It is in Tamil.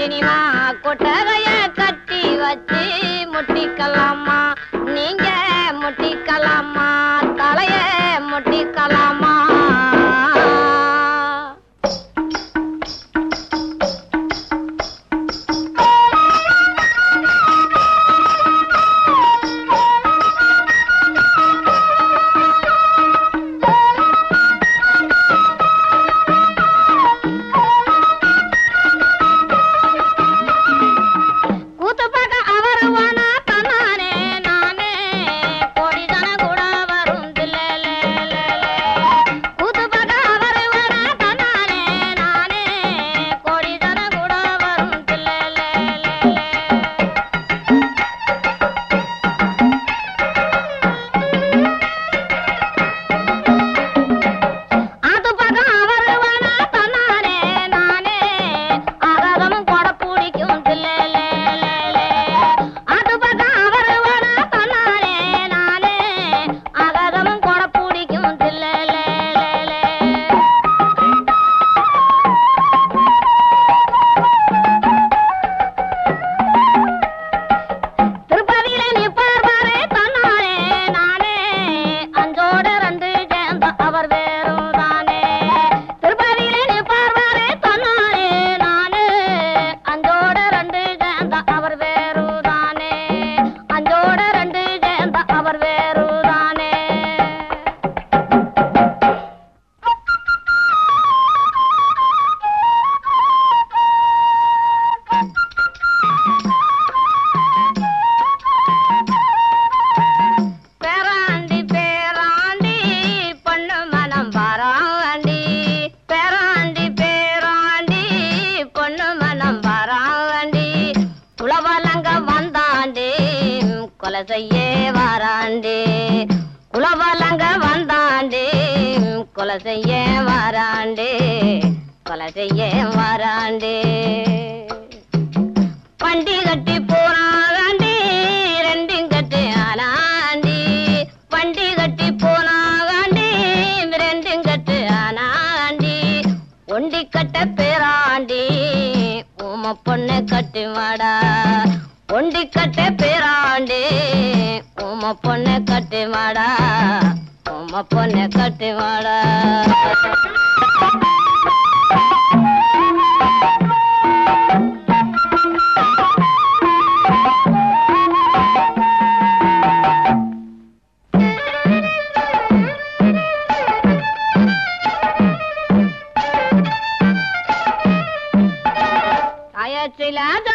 சினிமா கொட்டகைய கட்டி வச்சு முட்டிக்கலாமா நீங்க முட்டிக்கலாமா தலைய முட்டிக்கலாமா கூத்து பார்க்க அவர் வானா தன்னானே நானே கோடிதன கூட வரும் தில்லேலே கூத்து பார்க்க அவர் வானா தன்னானே நானே கோடிதன கூட வரும் தில்லேலே அது பக்கம் அவர் வேணா தன்னானே நானே அகதமும் கொட பிடிக்கும் தில்லேலே அது பக்கம் அவர் வேணா தன்னானே நானே அகதமும் கொட பிடிக்கும் தில்லேலே திருப்பதியில நிப்பார் பாரு தன்னானே நானே அஞ்சோடு ரெண்டு சேர்ந்த அவர் வேறும் தானே திருப்பதியில நிப்பார் பாரு தன்னானே நானே அஞ்சோடு ரெண்டு சேர்ந்த அவர் வேறும் தானே அஞ்சோடு ரெண்டு சேர்ந்த அவர் வேறும் தானே பேராண்டி பேராண்டி பொண்ணு மனம் பாராண்டி பேராண்டி பேராண்டி பொண்ணு மனம் பாராண்டி குலவலங்க வந்தாண்டி கொலை செய்ய வாராண்டி குலவலங்க வந்தாண்டி கொலை செய்ய வாராண்டி கொலை செய்ய வாராண்டி வண்டி கட்டி போனாண்டி ரெண்டும் கட்டி ஆனாண்டி வண்டி கட்டி போனாண்டி ரெண்டும் கட்டு ஆனாண்டி ஒண்டி கட்ட பேராண்டி உம பொண்ணு கட்டி வாடா ஒண்டி கட்ட பேராண்டி உம பொண்ணு கட்டி வாடா உம பொண்ணு கட்டி வாடா காயத்தில